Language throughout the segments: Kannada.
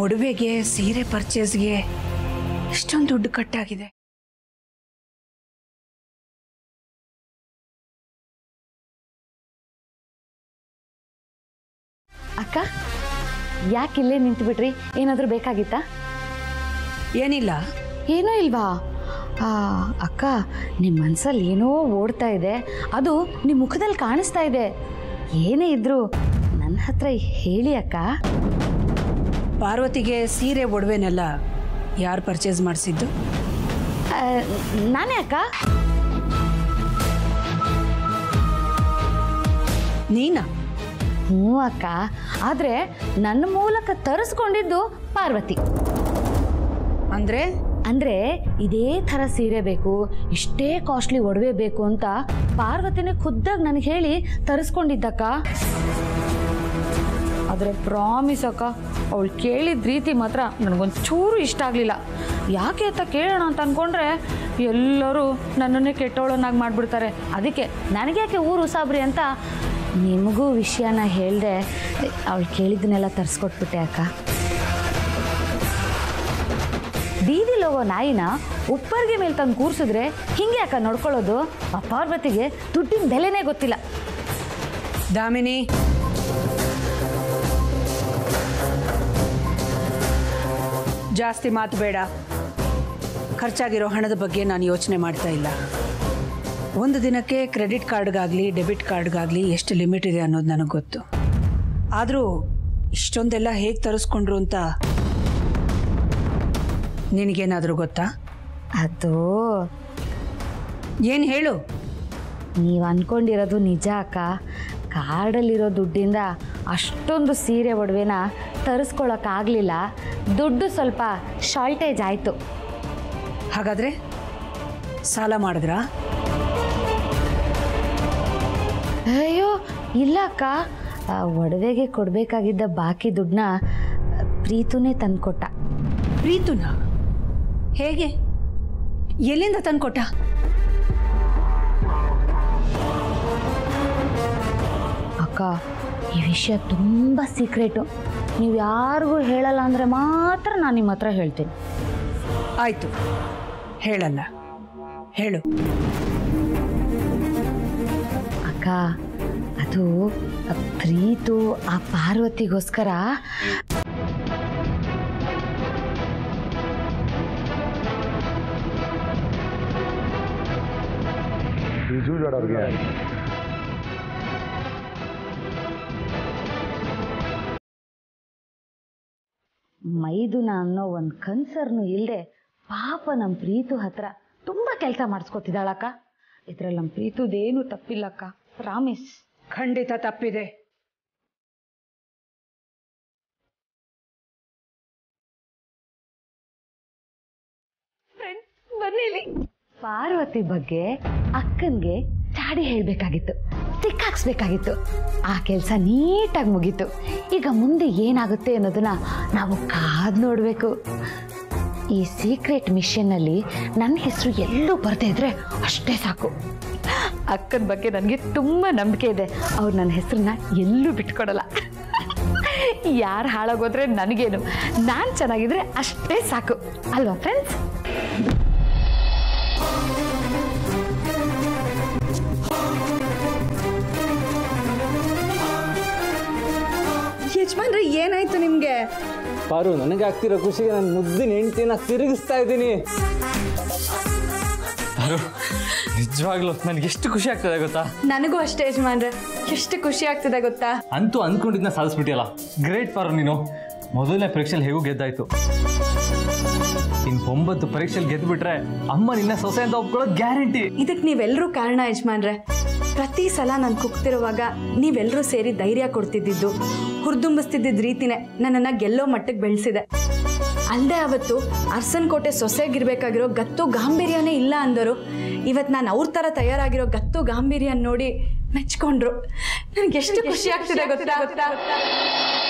ಒಡವೆಗೆ ಸೀರೆ ಪರ್ಚೇಸ್ಗೆ ಇಷ್ಟೊಂದು ದುಡ್ಡು ಕಟ್ಟಾಗಿದೆ ಅಕ್ಕ ಯಾಕೆ ಇಲ್ಲೇ ನಿಂತು ಬಿಟ್ರಿ ಏನಾದರೂ ಬೇಕಾಗಿತ್ತಾ ಏನಿಲ್ಲ ಏನೂ ಇಲ್ವಾ ಆ, ಅಕ್ಕ ನಿಮ್ಮ ಮನಸ್ಸಲ್ಲಿ ಏನೋ ಓಡ್ತಾ ಇದೆ ಅದು ನಿಮ್ಮ ಮುಖದಲ್ಲಿ ಕಾಣಿಸ್ತಾ ಇದೆ ಏನೇ ಇದ್ರು ನನ್ನ ಹತ್ರ ಹೇಳಿ ಅಕ್ಕ ಪಾರ್ವತಿಗೆ ಸೀರೆ ಒಡವೆನೆಲ್ಲ ಯಾರು ಪರ್ಚೇಸ್ ಮಾಡಿಸಿದ್ದು ಆ, ನಾನೇ ಅಕ್ಕ ನೀನಾ ಹ್ಞೂ ಅಕ್ಕ ಆದರೆ ನನ್ನ ಮೂಲಕ ತರಿಸ್ಕೊಂಡಿದ್ದು ಪಾರ್ವತಿ ಅಂದ್ರೆ ಅಂದರೆ ಇದೇ ಥರ ಸೀರೆ ಬೇಕು ಇಷ್ಟೇ ಕಾಸ್ಟ್ಲಿ ಒಡವೆ ಬೇಕು ಅಂತ ಪಾರ್ವತಿನೇ ಖುದ್ದಾಗಿ ನನಗೆ ಹೇಳಿ ತರಿಸ್ಕೊಂಡಿದ್ದಕ್ಕ ಆದರೆ ಪ್ರಾಮಿಸ್ ಅಕ್ಕ ಅವಳು ಕೇಳಿದ ರೀತಿ ಮಾತ್ರ ನನಗೊಂಚೂರು ಇಷ್ಟ ಆಗಲಿಲ್ಲ ಯಾಕೆ ಅಂತ ಕೇಳೋಣ ಅಂತ ಅಂದ್ಕೊಂಡ್ರೆ ಎಲ್ಲರೂ ನನ್ನನ್ನೇ ಕೆಟ್ಟವಳನ್ನಾಗಿ ಮಾಡಿಬಿಡ್ತಾರೆ ಅದಕ್ಕೆ ನನಗೆ ಯಾಕೆ ಊರು ಉಸಾಬ್ರಿ ಅಂತ ನಿಮಗೂ ವಿಷಯನ ಹೇಳಿದೆ ಅವಳು ಕೇಳಿದ್ದನ್ನೆಲ್ಲ ತರಿಸ್ಕೊಟ್ಬಿಟ್ಟೆ ಅಕ್ಕ ಬೀದಿಲ್ ಹೋಗೋ ನಾಯಿನ ಉಪ್ಪರ್ಗೆ ಮೇಲೆ ತಂದು ಕೂರ್ಸಿದ್ರೆ ಹಿಂಗೆ ಅಕ್ಕ ನೋಡ್ಕೊಳ್ಳೋದು ಆ ಪಾರ್ವತಿಗೆ ದುಡ್ಡಿನ ಬೆಲೆನೇ ಗೊತ್ತಿಲ್ಲ ದಾಮಿನಿ ಜಾಸ್ತಿ ಮಾತು ಬೇಡ ಖರ್ಚಾಗಿರೋ ಹಣದ ಬಗ್ಗೆ ನಾನು ಯೋಚನೆ ಮಾಡ್ತಾ ಇಲ್ಲ ಒಂದು ದಿನಕ್ಕೆ ಕ್ರೆಡಿಟ್ ಕಾರ್ಡ್ಗಾಗಲಿ ಡೆಬಿಟ್ ಕಾರ್ಡ್ಗಾಗಲಿ ಎಷ್ಟು ಲಿಮಿಟ್ ಇದೆ ಅನ್ನೋದು ನನಗೆ ಗೊತ್ತು ಆದರೂ ಇಷ್ಟೊಂದೆಲ್ಲ ಹೇಗೆ ತರಿಸ್ಕೊಂಡ್ರು ಅಂತ ನಿನಗೇನಾದರೂ ಗೊತ್ತಾ ಅದು ಏನು ಹೇಳು ನೀವು ಅನ್ಕೊಂಡಿರೋದು ನಿಜ ಅಕ್ಕ ಕಾರ್ಡಲ್ಲಿರೋ ದುಡ್ಡಿಂದ ಅಷ್ಟೊಂದು ಸೀರೆ ಒಡವೆನ ತರಿಸ್ಕೊಳಕ್ಕಾಗಲಿಲ್ಲ ದುಡ್ಡು ಸ್ವಲ್ಪ ಶಾರ್ಟೇಜ್ ಆಯಿತು ಹಾಗಾದರೆ ಸಾಲ ಮಾಡಿದ್ರಾ ಅಯ್ಯೋ ಇಲ್ಲ ಅಕ್ಕ ಆ, ಒಡವೆಗೆ ಕೊಡಬೇಕಾಗಿದ್ದ ಬಾಕಿ ದುಡ್ಡನ್ನ ಪ್ರೀತುನೇ ತಂದ್ಕೊಟ್ಟ ಪ್ರೀತುನ ಹೇಗೆ ಎಲ್ಲಿಂದ ತಂದ್ಕೊಟ್ಟ ಅಕ್ಕ ಈ ವಿಷಯ ತುಂಬ ಸೀಕ್ರೆಟು ನೀವು ಯಾರಿಗೂ ಹೇಳಲ್ಲ ಅಂದರೆ ಮಾತ್ರ ನಾನು ನಿಮ್ಮ ಹತ್ರ ಹೇಳ್ತೀನಿ ಆಯ್ತು ಹೇಳಲ್ಲ ಹೇಳು ಅಕ್ಕ ಅದು ಆ ಪ್ರೀತು ಆ ಪಾರ್ವತಿಗೋಸ್ಕರ ಬಿಜು ಅವ್ರಿಗೆ ಮೈದುನ ಅನ್ನೋ ಒಂದು ಕನ್ಸರ್ನು ಇಲ್ಲದೆ ಪಾಪ ನಮ್ಮ ಪ್ರೀತು ಹತ್ರ ತುಂಬ ಕೆಲಸ ಮಾಡಿಸ್ಕೊತಿದ್ದಾಳಕ್ಕ ಇದ್ರಲ್ಲಿ ನಮ್ಮ ಪ್ರೀತುದೇನು ತಪ್ಪಿಲ್ಲಕ್ಕ ಪ್ರಾಮಿಸ್ ಖಂಡಿತ ತಪ್ಪಿದೆ ಪಾರ್ವತಿ ಬಗ್ಗೆ ಅಕ್ಕನ್ಗೆ ಚಾಡಿ ಹೇಳ್ಬೇಕಾಗಿತ್ತು ಸಿಕ್ಕಾಕ್ಸ್ಬೇಕಾಗಿತ್ತು ಆ ಕೆಲಸ ನೀಟಾಗಿ ಮುಗೀತು ಈಗ ಮುಂದೆ ಏನಾಗುತ್ತೆ ಅನ್ನೋದನ್ನ ನಾವು ಕಾದ್ ನೋಡಬೇಕು ಈ ಸೀಕ್ರೆಟ್ ಮಿಷನ್ನಲ್ಲಿ ನನ್ನ ಹೆಸರು ಎಲ್ಲೂ ಬರ್ದೇ ಇದ್ರೆ ಅಷ್ಟೇ ಸಾಕು ಅಕ್ಕನ ಬಗ್ಗೆ ನನಗೆ ತುಂಬ ನಂಬಿಕೆ ಇದೆ ಅವ್ರು ನನ್ನ ಹೆಸರನ್ನ ಎಲ್ಲೂ ಬಿಟ್ಕೊಡಲ್ಲ ಯಾರು ಹಾಳಾಗೋದ್ರೆ ನನಗೇನು ನಾನು ಚೆನ್ನಾಗಿದ್ರೆ ಅಷ್ಟೇ ಸಾಕು ಅಲ್ವಾ ಫ್ರೆಂಡ್ಸ್ ಯಜಮಾನ್ರೆ ಏನಾಯ್ತು ನಿಮ್ಗೆ ಪಾರು ನನಗೆ ಆಗ್ತಿರೋ ಖುಷಿಗೆ ನಾನು ಮುದ್ದಿನ ಹೆಂಡ್ತಿನ ತಿರುಗಿಸ್ತಾ ಇದ್ದೀನಿ ಪಾರು ನಿಜವಾಗ್ಲೂ ನನಗೆ ಎಷ್ಟು ಖುಷಿ ಆಗ್ತದೆ ಗೊತ್ತಾ ನನಗೂ ಅಷ್ಟೇ ಯಜಮಾನ್ರೆ ಎಷ್ಟು ಖುಷಿ ಆಗ್ತಿದೆ ಗೊತ್ತಾ ಅಂತೂ ಅಂದ್ಕೊಂಡಿದ್ನ ಸಾಧಿಸ್ಬಿಟ್ಟಿಯಲ್ಲ ಗ್ರೇಟ್ ಪಾರು ನೀನು ಮೊದಲನೇ ಪರೀಕ್ಷೆಯಲ್ಲಿ ಹೇಗೂ ಗೆದ್ದಾಯ್ತು ಇನ್ನು ಒಂಬತ್ತು ಪರೀಕ್ಷೆಯಲ್ಲಿ ಗೆದ್ಬಿಟ್ರೆ ಅಮ್ಮ ನಿನ್ನ ಸೊಸೆ ಅಂತ ಒಪ್ಕೊಳ್ಳೋದು ಗ್ಯಾರಂಟಿ ಇದಕ್ಕೆ ನೀವೆಲ್ಲರೂ ಕಾರಣ ಯಜಮಾನ್ರೆ ಪ್ರತಿ ಸಲ ನಾನು ಕುಗ್ತಿರುವಾಗ ನೀವೆಲ್ಲರೂ ಸೇರಿ ಧೈರ್ಯ ಕೊಡ್ತಿದ್ದಿದ್ದು ಹುರಿದುಂಬಿಸ್ತಿದ್ದಿದ್ದ ರೀತಿನೇ ನನ್ನನ್ನು ಗೆಲ್ಲೋ ಮಟ್ಟಕ್ಕೆ ಬೆಳೆಸಿದೆ ಅಲ್ಲದೆ ಅವತ್ತು ಅರ್ಸನ್ ಕೋಟೆ ಸೊಸೆಗಿರ್ಬೇಕಾಗಿರೋ ಗತ್ತು ಗಾಂಭೀರ್ಯನೇ ಇಲ್ಲ ಅಂದರು ಇವತ್ತು ನಾನು ಅವ್ರ ಥರ ತಯಾರಾಗಿರೋ ಗತ್ತು ಗಾಂಭೀರ್ಯ ನೋಡಿ ಮೆಚ್ಕೊಂಡ್ರು ನನಗೆ ಎಷ್ಟು ಖುಷಿ ಆಗ್ತಿದೆ ಗೊತ್ತಾ ಗೊತ್ತಾ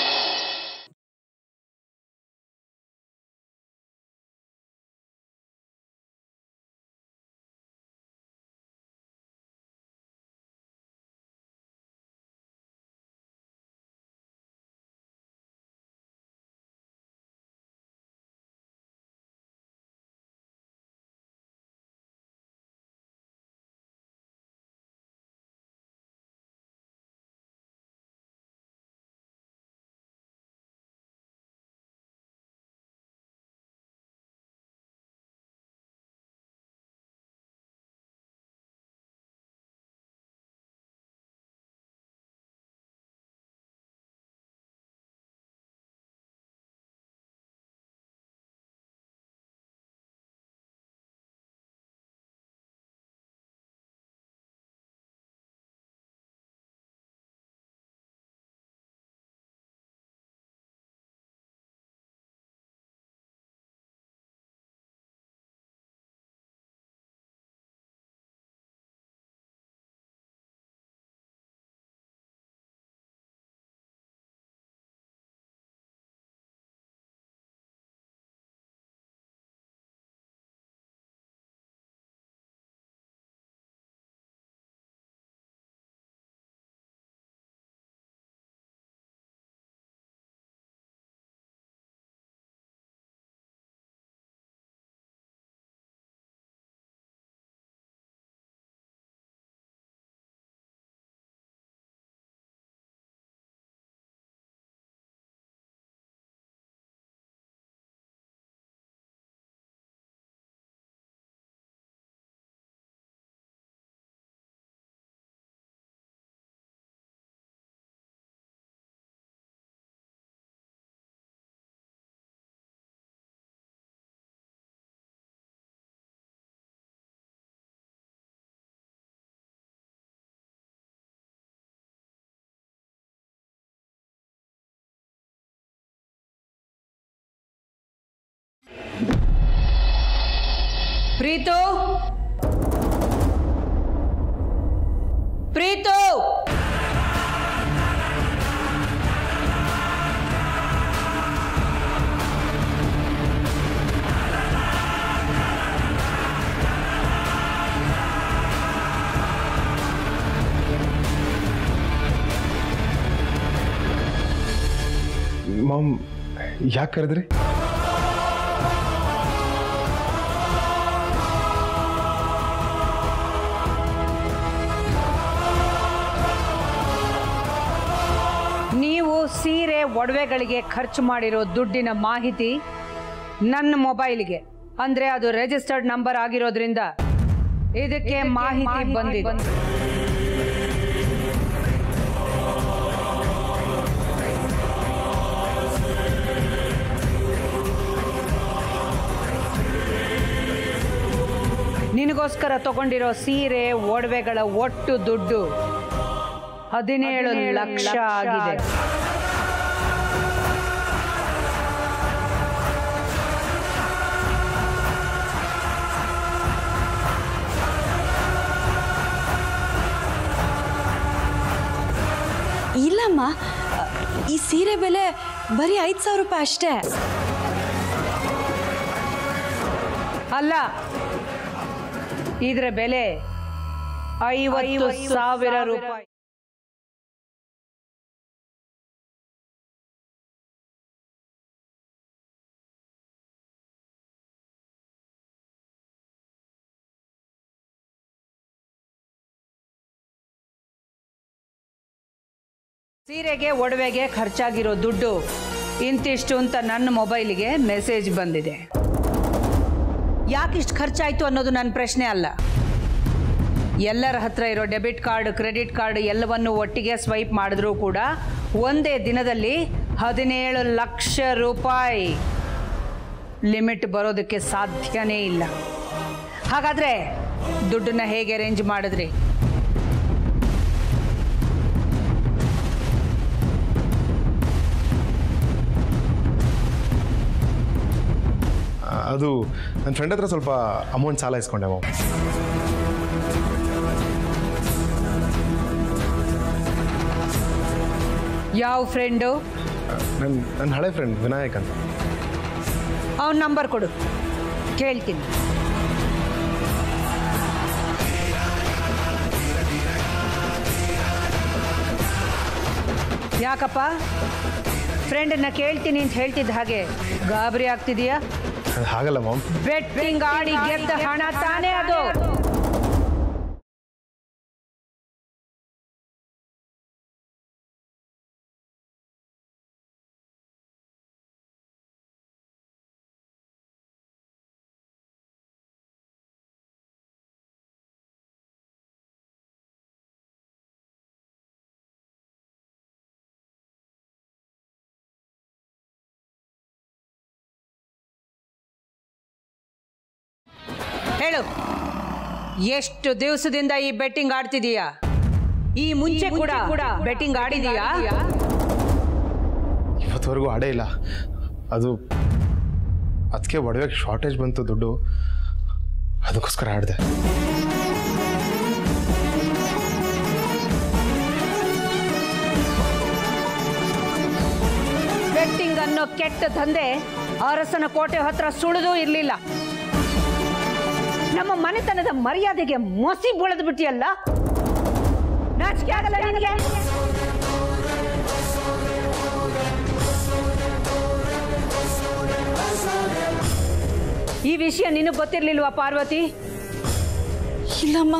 ಪ್ರೀತು ಪ್ರೀತು ಮಾಮ್ ಯಾಕೆ ಕರೆದ್ರಿ ನೀವು ಸೀರೆ ಒಡವೆಗಳಿಗೆ ಖರ್ಚು ಮಾಡಿರೋ ದುಡ್ಡಿನ ಮಾಹಿತಿ ನನ್ನ ಮೊಬೈಲ್ಗೆ ಅಂದ್ರೆ ಅದು ರಿಜಿಸ್ಟರ್ಡ್ ನಂಬರ್ ಆಗಿರೋದ್ರಿಂದ ಇದಕ್ಕೆ ಮಾಹಿತಿ ಬಂದಿದೆ ನಿನಗೋಸ್ಕರ ತಗೊಂಡಿರೋ ಸೀರೆ ಒಡವೆಗಳ ಒಟ್ಟು ದುಡ್ಡು ಹದಿನೇಳು ಲಕ್ಷ ಆಗಿದೆ ಇಲ್ಲಮ್ಮ ಈ ಸೀರೆ ಬೆಲೆ ಬರೀ ಐದು ಸಾವಿರ ರೂಪಾಯಿ ಅಷ್ಟೇ ಅಲ್ಲ ಇದರ ಬೆಲೆ ಐವತ್ತು ಸಾವಿರ ರೂಪಾಯಿ ಸೀರೆಗೆ ಒಡವೆಗೆ ಖರ್ಚಾಗಿರೋ ದುಡ್ಡು ಇಂತಿಷ್ಟು ಅಂತ ನನ್ನ ಮೊಬೈಲಿಗೆ ಮೆಸೇಜ್ ಬಂದಿದೆ ಯಾಕಿಷ್ಟು ಖರ್ಚಾಯಿತು ಅನ್ನೋದು ನನ್ನ ಪ್ರಶ್ನೆ ಅಲ್ಲ ಎಲ್ಲರ ಹತ್ರ ಇರೋ ಡೆಬಿಟ್ ಕಾರ್ಡ್ ಕ್ರೆಡಿಟ್ ಕಾರ್ಡ್ ಎಲ್ಲವನ್ನು ಒಟ್ಟಿಗೆ ಸ್ವೈಪ್ ಮಾಡಿದ್ರೂ ಕೂಡ ಒಂದೇ ದಿನದಲ್ಲಿ ಹದಿನೇಳು ಲಕ್ಷ ರೂಪಾಯಿ ಲಿಮಿಟ್ ಬರೋದಕ್ಕೆ ಸಾಧ್ಯನೇ ಇಲ್ಲ ಹಾಗಾದರೆ ದುಡ್ಡನ್ನ ಹೇಗೆ ಅರೇಂಜ್ ಮಾಡಿದ್ರಿ ಆ, ಅದು ನನ್ನ ಫ್ರೆಂಡ್ ಹತ್ರ ಸ್ವಲ್ಪ ಅಮೌಂಟ್ ಸಾಲ ಇಸ್ಕೊಂಡೆ ಮಾಮ್ ಯಾವ ಫ್ರೆಂಡು ನನ್ನ ನನ್ನ ಹಳೆ ಫ್ರೆಂಡ್ ವಿನಾಯಕ್ ಅಂತ ಅವನ ನಂಬರ್ ಕೊಡು ಕೇಳ್ತೀನಿ ಯಾಕಪ್ಪ ಫ್ರೆಂಡನ್ನ ಕೇಳ್ತೀನಿ ಅಂತ ಹೇಳ್ತಿದ್ದ ಹಾಗೆ ಗಾಬರಿ ಆಗ್ತಿದೀಯಾ ಅದು ಹಾಗಲ್ಲ ಮಾಮ್ ಬೆಟ್ಟಿಂಗ್ ಆಡಿ ಗೆದ್ದ ಹಣ ತಾನೇ ಅದು ಹೇಳು ಎಷ್ಟು ದಿವಸದಿಂದ ಈ ಬೆಟ್ಟಿಂಗ್ ಆಡ್ತಿದೀಯಾ ಈ ಮುಂಚೆ ಕೂಡ ಬೆಟ್ಟಿಂಗ್ ಆಡಿದೀಯಾ ಇವತ್ತುವರೆಗೂ ಆಡೇ ಇಲ್ಲ ಅದು ಅದಕ್ಕೆ ಒಡವೆಗೆ ಶಾರ್ಟೇಜ್ ಬಂತು ದುಡ್ಡು ಅದಕ್ಕೋಸ್ಕರ ಆಡಿದೆ ಬೆಟ್ಟಿಂಗ್ ಅನ್ನೋ ಕೆಟ್ಟ ದಂಧೆ ಅರಸನ ಕೋಟೆ ಹತ್ರ ಸುಳಿದೂ ಇರ್ಲಿಲ್ಲ ನಮ್ಮ ಮನೆತನದ ಮರ್ಯಾದೆಗೆ ಮೊಸಿ ಬೀಳದ್ ಬಿಟ್ಟಿಯಲ್ಲ ನಾಚಿಕೆ ಆಗಲ್ಲ ನಿನಗೆ ಈ ವಿಷಯ ನಿನಗೆ ಗೊತ್ತಿರ್ಲಿಲ್ವಾ ಪಾರ್ವತಿ ಇಲ್ಲಮ್ಮ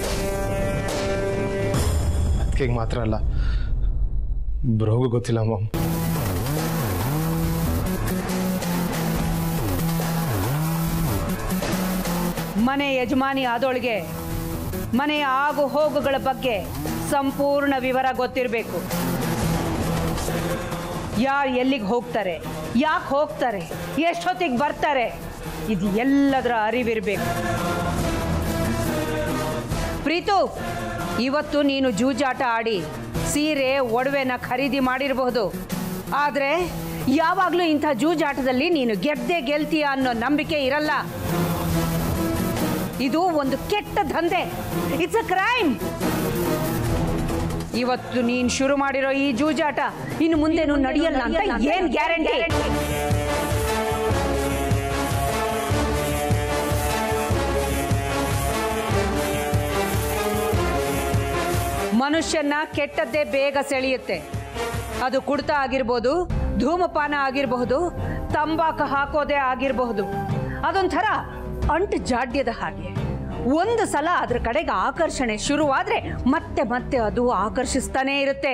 ಅದಕ್ಕೆ ಮಾತ್ರ ಅಲ್ಲ ಬ್ರೋಗೂ ಗೊತ್ತಿಲ್ಲ ಮಾಮ್ ಮನೆ ಯಜಮಾನಿ ಆದೊಳಗೆ ಮನೆಯ ಆಗು ಹೋಗುಗಳ ಬಗ್ಗೆ ಸಂಪೂರ್ಣ ವಿವರ ಗೊತ್ತಿರಬೇಕು ಯಾರು ಎಲ್ಲಿಗೆ ಹೋಗ್ತಾರೆ ಯಾಕೆ ಹೋಗ್ತಾರೆ ಎಷ್ಟೊತ್ತಿಗೆ ಬರ್ತಾರೆ ಇದು ಎಲ್ಲದರ ಅರಿವಿರಬೇಕು ಪ್ರೀತು ಇವತ್ತು ನೀನು ಜೂಜಾಟ ಆಡಿ ಸೀರೆ ಒಡವೆನ ಖರೀದಿ ಮಾಡಿರಬಹುದು ಆದರೆ ಯಾವಾಗಲೂ ಇಂಥ ಜೂಜಾಟದಲ್ಲಿ ನೀನು ಗೆದ್ದೆ ಗೆಲ್ತೀಯ ಅನ್ನೋ ನಂಬಿಕೆ ಇರಲ್ಲ ಇದು ಒಂದು ಕೆಟ್ಟ ದಂಧೆ ಇಟ್ಸ್ ಅ ಕ್ರೈಮ್ ಇವತ್ತು ನೀನ್ ಶುರು ಮಾಡಿರೋ ಈ ಜೂಜಾಟ ಇನ್ನು ಮುಂದೆನೂ ನಡೆಯಲ್ಲ ಅಂತ ಏನ್ ಗ್ಯಾರಂಟಿ ಮನುಷ್ಯನ ಕೆಟ್ಟದ್ದೇ ಬೇಗ ಸೆಳೆಯುತ್ತೆ ಅದು ಕುಡ್ತ ಆಗಿರ್ಬೋದು ಧೂಮಪಾನ ಆಗಿರಬಹುದು ತಂಬಾಕು ಹಾಕೋದೇ ಆಗಿರಬಹುದು ಅದೊಂಥರ ಅಂಟು ಜಾಡ್ಯದ ಹಾಗೆ ಒಂದು ಸಲ ಅದ್ರ ಕಡೆಗೆ ಆಕರ್ಷಣೆ ಶುರುವಾದ್ರೆ ಮತ್ತೆ ಮತ್ತೆ ಅದು ಆಕರ್ಷಿಸ್ತಾನೇ ಇರುತ್ತೆ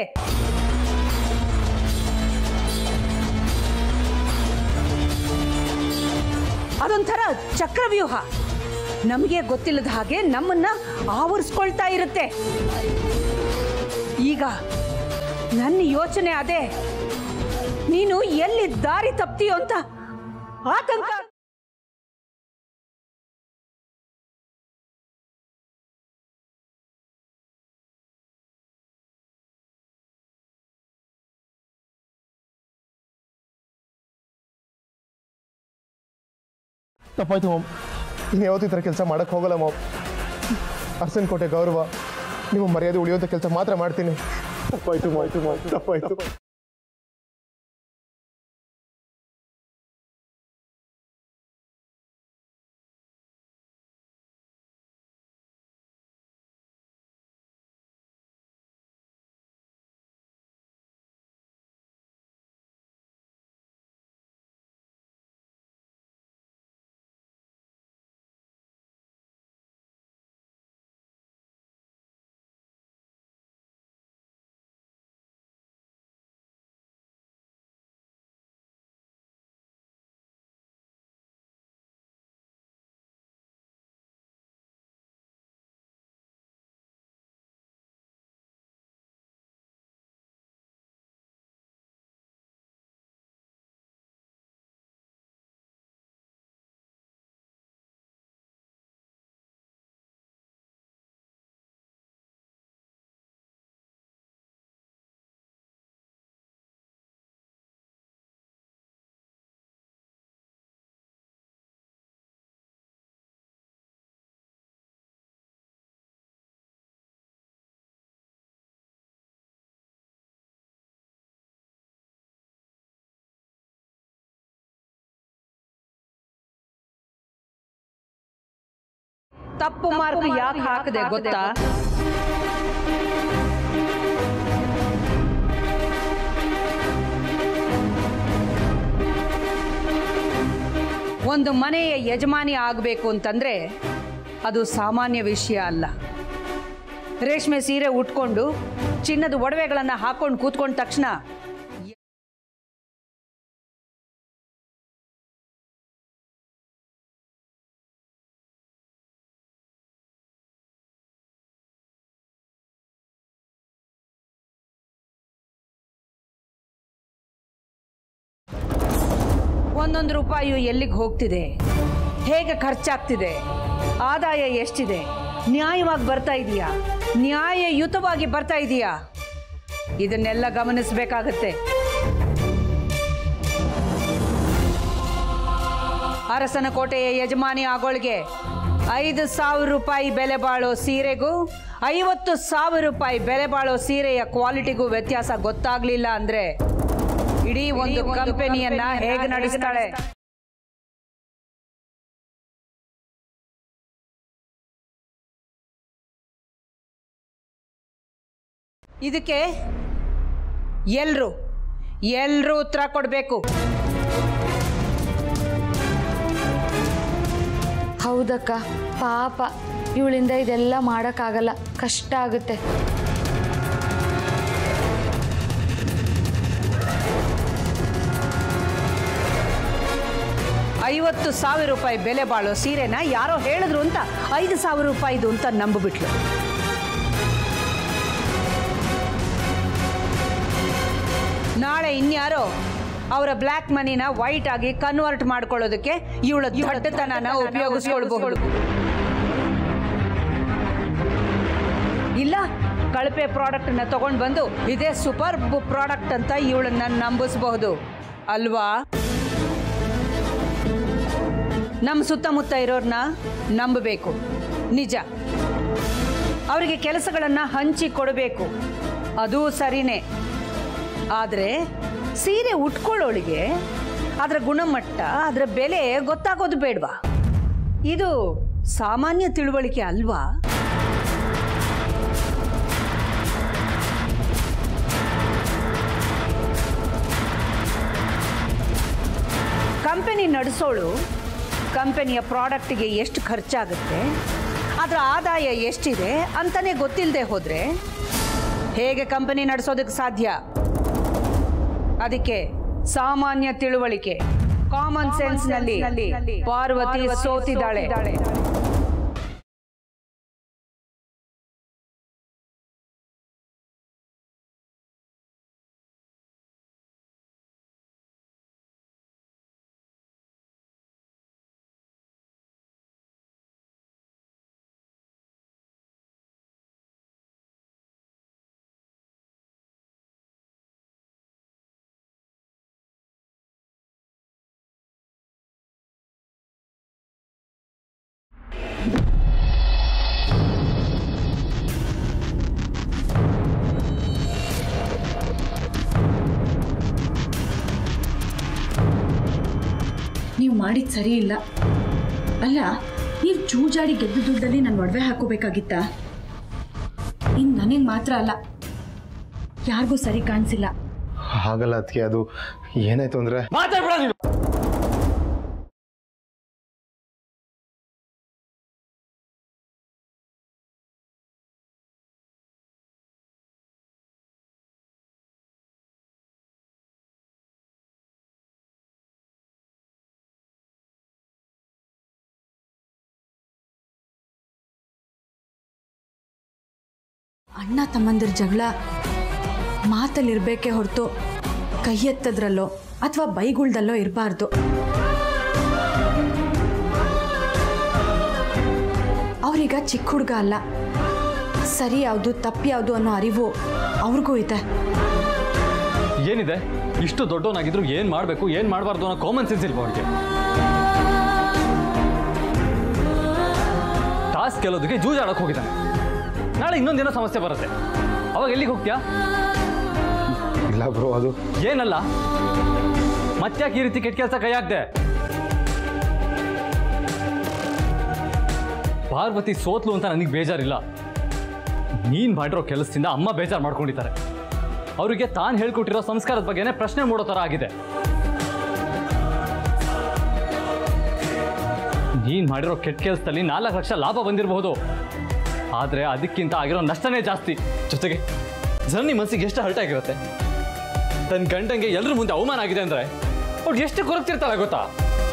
ಅದೊಂಥರ ಚಕ್ರವ್ಯೂಹ ನಮಗೆ ಗೊತ್ತಿಲ್ಲದ ಹಾಗೆ ನಮ್ಮನ್ನ ಆವರಿಸ್ಕೊಳ್ತಾ ಇರುತ್ತೆ ಈಗ ನನ್ನ ಯೋಚನೆ ಅದೇ ನೀನು ಎಲ್ಲಿ ದಾರಿ ತಪ್ತೀಯೋ ಅಂತ ಆತಂಕ ತಪ್ಪಾಯ್ತು ಮಾಮ್ ಇನ್ನು ಯಾವತ್ತೂ ಈ ಥರ ಕೆಲಸ ಮಾಡೋಕ್ಕೆ ಹೋಗಲ್ಲ ಮಾಮ್ ಅರ್ಸನ್ ಕೋಟೆ ಗೌರವ ನಿಮ್ಮ ಮರ್ಯಾದೆ ಉಳಿಯೋಂಥ ಕೆಲಸ ಮಾತ್ರ ಮಾಡ್ತೀನಿ ತಪ್ಪಾಯ್ತು ಮಾಯ್ತು ಮಾಮ್ ತಪ್ಪಾಯ್ತು ತಪ್ಪು ಮಾರ್ಗ ಯಾಕೆ ಹಾಕದೆ ಗೊತ್ತಾ ಒಂದು ಮನೆಯ ಯಜಮಾನಿ ಆಗಬೇಕು ಅಂತಂದ್ರೆ ಅದು ಸಾಮಾನ್ಯ ವಿಷಯ ಅಲ್ಲ ರೇಷ್ಮೆ ಸೀರೆ ಉಟ್ಕೊಂಡು ಚಿನ್ನದ ಒಡವೆಗಳನ್ನು ಹಾಕೊಂಡು ಕೂತ್ಕೊಂಡ ತಕ್ಷಣ ಒಂದೊಂದು ರೂಪಾಯಿಯು ಎಲ್ಲಿಗೆ ಹೋಗ್ತಿದೆ ಹೇಗೆ ಖರ್ಚಾಗ್ತಿದೆ ಆದಾಯ ಎಷ್ಟಿದೆ ನ್ಯಾಯವಾಗಿ ಬರ್ತಾ ಇದೆಯಾ ನ್ಯಾಯಯುತವಾಗಿ ಬರ್ತಾ ಇದೆಯಾ ಇದನ್ನೆಲ್ಲ ಗಮನಿಸಬೇಕಾಗತ್ತೆ ಅರಸನ ಕೋಟೆಯ ಯಜಮಾನಿ ಆಗೋಳಿಗೆ ಐದು ಸಾವಿರ ರೂಪಾಯಿ ಬೆಲೆ ಬಾಳೋ ಸೀರೆಗೂ ಐವತ್ತು ಸಾವಿರ ರೂಪಾಯಿ ಬೆಲೆ ಬಾಳೋ ಸೀರೆಯ ಕ್ವಾಲಿಟಿಗೂ ವ್ಯತ್ಯಾಸ ಗೊತ್ತಾಗ್ಲಿಲ್ಲ ಅಂದ್ರೆ ಇಡೀ ಒಂದು ಕಂಪನಿಯನ್ನ ಹೇಗೆ ನಡೆಸ್ತಾಳೆ ಇದಕ್ಕೆ ಎಲ್ರು ಎಲ್ರೂ ಉತ್ತರ ಕೊಡಬೇಕು ಹೌದಕ್ಕ ಪಾಪ ಇವಳಿಂದ ಇದೆಲ್ಲ ಮಾಡೋಕ್ಕಾಗಲ್ಲ ಕಷ್ಟ ಆಗುತ್ತೆ ಐವತ್ತು ಸಾವಿರ ರೂಪಾಯಿ ಬೆಲೆ ಬಾಳೋ ಸೀರೆನ ಯಾರೋ ಹೇಳಿದ್ರು ಅಂತ ಐದು ಸಾವಿರ ರೂಪಾಯಿದು ಅಂತ ನಂಬಿಬಿಟ್ಲು ನಾಳೆ ಇನ್ಯಾರೋ ಅವರ ಬ್ಲ್ಯಾಕ್ ಮನಿನ ವೈಟ್ ಆಗಿ ಕನ್ವರ್ಟ್ ಮಾಡ್ಕೊಳ್ಳೋದಕ್ಕೆ ಇವಳ ದೊಡ್ಡತನನ ಉಪಯೋಗಿಸ್ಕೊಳ್ಬಹುದು ಇಲ್ಲ ಕಳಪೆ ಪ್ರಾಡಕ್ಟ್ನ ತಗೊಂಡು ಬಂದು ಇದೇ ಸೂಪರ್ ಪ್ರಾಡಕ್ಟ್ ಅಂತ ಇವಳನ್ನ ನಂಬಿಸಬಹುದು ಅಲ್ವಾ ನಮ್ಮ ಸುತ್ತಮುತ್ತ ಇರೋರನ್ನ ನಂಬಬೇಕು ನಿಜ ಅವರಿಗೆ ಕೆಲಸಗಳನ್ನು ಹಂಚಿ ಕೊಡಬೇಕು ಅದು ಸರಿನೇ ಆದರೆ ಸೀರೆ ಉಟ್ಕೊಳ್ಳೋಳಿಗೆ ಅದರ ಗುಣಮಟ್ಟ ಅದರ ಬೆಲೆ ಗೊತ್ತಾಗೋದು ಬೇಡವಾ ಇದು ಸಾಮಾನ್ಯ ತಿಳುವಳಿಕೆ ಅಲ್ವಾ ಕಂಪನಿ ನಡೆಸೋಳು ಕಂಪನಿಯ ಪ್ರಾಡಕ್ಟಿಗೆ ಎಷ್ಟು ಖರ್ಚಾಗುತ್ತೆ ಅದರ ಆದಾಯ ಎಷ್ಟಿದೆ ಅಂತಲೇ ಗೊತ್ತಿಲ್ಲದೆ ಹೋದರೆ ಹೇಗೆ ಕಂಪನಿ ನಡೆಸೋದಕ್ಕೆ ಸಾಧ್ಯ ಅದಕ್ಕೆ ಸಾಮಾನ್ಯ ತಿಳುವಳಿಕೆ ಕಾಮನ್ ಸೆನ್ಸ್ನಲ್ಲಿ ಪಾರ್ವತಿ ಸೋತಿದ್ದಾಳೆ ನೀವು ಮಾಡಿದ ಸರಿ ಇಲ್ಲ ಅಲ್ಲ ನೀವು ಜೂಜಾಡಿ ಗೆದ್ದ ದುಡ್ಡಲ್ಲಿ ನಾನು ಒಡವೆ ಹಾಕೋಬೇಕಾಗಿತ್ತ ಇನ್ನು ನನಗೆ ಮಾತ್ರ ಅಲ್ಲ ಯಾರಿಗೂ ಸರಿ ಕಾಣಿಸಿಲ್ಲ ಹಾಗಲ್ಲ ಅದಕ್ಕೆ ಅದು ಏನಾಯ್ತು ಅಂದರೆ ಮಾತಾಡ್ಬೇಡ ನೀನು ಅಣ್ಣ ತಮ್ಮಂದಿರ ಜಗಳ ಮಾತಲ್ಲಿರ್ಬೇಕೇ ಹೊರತು ಕೈ ಎತ್ತದ್ರಲ್ಲೋ ಅಥವಾ ಬೈಗುಳ್ದಲ್ಲೋ ಇರಬಾರ್ದು ಅವ್ರೀಗ ಚಿಕ್ಕ ಹುಡುಗ ಅಲ್ಲ ಸರಿ ಯಾವುದು ತಪ್ಪು ಯಾವುದು ಅನ್ನೋ ಅರಿವು ಅವ್ರಿಗೂ ಇದೆ ಏನಿದೆ ಇಷ್ಟು ದೊಡ್ಡವನಾಗಿದ್ರು ಏನ್ ಮಾಡ್ಬೇಕು ಏನ್ ಮಾಡಬಾರ್ದು ಅನ್ನೋ ಕಾಮನ್ ಸೆನ್ಸ್ ಇಲ್ವಾ ಅವ್ರಿಗೆ ಟಾಸ್ಕ್ ಗೆಲ್ಲೋದಕ್ಕೆ ಜೂಜಾಡಕ್ ಹೋಗಿದ್ದಾನೆ ನಾಳೆ ಇನ್ನೊಂದೇನೋ ಸಮಸ್ಯೆ ಬರುತ್ತೆ ಅವಾಗ ಎಲ್ಲಿಗೆ ಹೋಗ್ತೀಯಾ ಇಲ್ಲ ಬ್ರೋ ಅದು ಏನಲ್ಲ ಮತ್ತ್ಯಾಕೆ ಈ ರೀತಿ ಕೆಟ್ಟ ಕೆಲಸ ಕೈ ಹಾಕ್ದೆ ಪಾರ್ವತಿ ಸೋತ್ಲು ಅಂತ ನನಗೆ ಬೇಜಾರಿಲ್ಲ ನೀನ್ ಮಾಡಿರೋ ಕೆಲಸದಿಂದ ಅಮ್ಮ ಬೇಜಾರು ಮಾಡ್ಕೊಂಡಿದ್ದಾರೆ ಅವರಿಗೆ ತಾನು ಹೇಳ್ಕೊಟ್ಟಿರೋ ಸಂಸ್ಕಾರದ ಬಗ್ಗೆನೇ ಪ್ರಶ್ನೆ ಮೂಡೋ ಥರ ಆಗಿದೆ ನೀನ್ ಮಾಡಿರೋ ಕೆಟ್ಟ ಕೆಲಸದಲ್ಲಿ ನಾಲ್ಕು ಲಕ್ಷ ಲಾಭ ಬಂದಿರಬಹುದು ಆದರೆ ಅದಕ್ಕಿಂತ ಆಗಿರೋ ನಷ್ಟನೇ ಜಾಸ್ತಿ ಜೊತೆಗೆ ಜರ್ನಿ ಮನಸ್ಸಿಗೆ ಎಷ್ಟು ಹರ್ಟ್ ಆಗಿರುತ್ತೆ ತನ್ನ ಗಂಡಂಗೆ ಎಲ್ಲರ ಮುಂದೆ ಅವಮಾನ ಆಗಿದೆ ಅಂದ್ರೆ ಅವ್ರು ಎಷ್ಟು ಕೊರಗ್ತಿರ್ತಾಳೆ ಗೊತ್ತಾ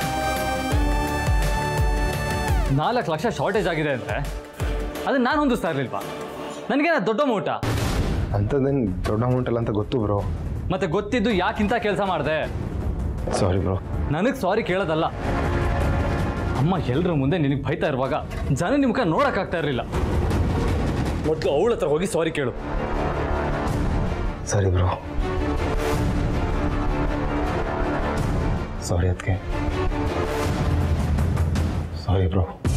ನಾಲ್ಕು ಲಕ್ಷ ಶಾರ್ಟೇಜ್ ಆಗಿದೆ ಅಂದ್ರೆ ಅದನ್ನ ನಾನು ಹೊಂದಿಸ್ತಾ ಇರ್ಲಿಲ್ವಾ ನನಗೇನ ದೊಡ್ಡ ಮೌಟ ಅಂಥದ್ದೇನು ದೊಡ್ಡ ಅಮೌಂಟ್ ಅಲ್ಲ ಅಂತ ಗೊತ್ತು ಬ್ರೋ ಮತ್ತೆ ಗೊತ್ತಿದ್ದು ಯಾಕಿಂತ ಕೆಲಸ ಮಾಡಿದೆ ಸಾರಿ ಬ್ರೋ ನನಗೆ ಸಾರಿ ಕೇಳೋದಲ್ಲ ಅಮ್ಮ ಎಲ್ಲರ ಮುಂದೆ ನಿನಗೆ ಬೈತಾ ಇರುವಾಗ ಜನ ನಿಮ್ಮ ಮುಖ ನೋಡೋಕ್ಕಾಗ್ತಾ ಇರಲಿಲ್ಲ ಮೊದಲು ಅವಳ ಹತ್ರ ಹೋಗಿ ಸಾರಿ ಕೇಳು ಸರಿ ಬ್ರೋ ಸಾರಿ ಅದಕ್ಕೆ ಸಾರಿ ಬ್ರೋ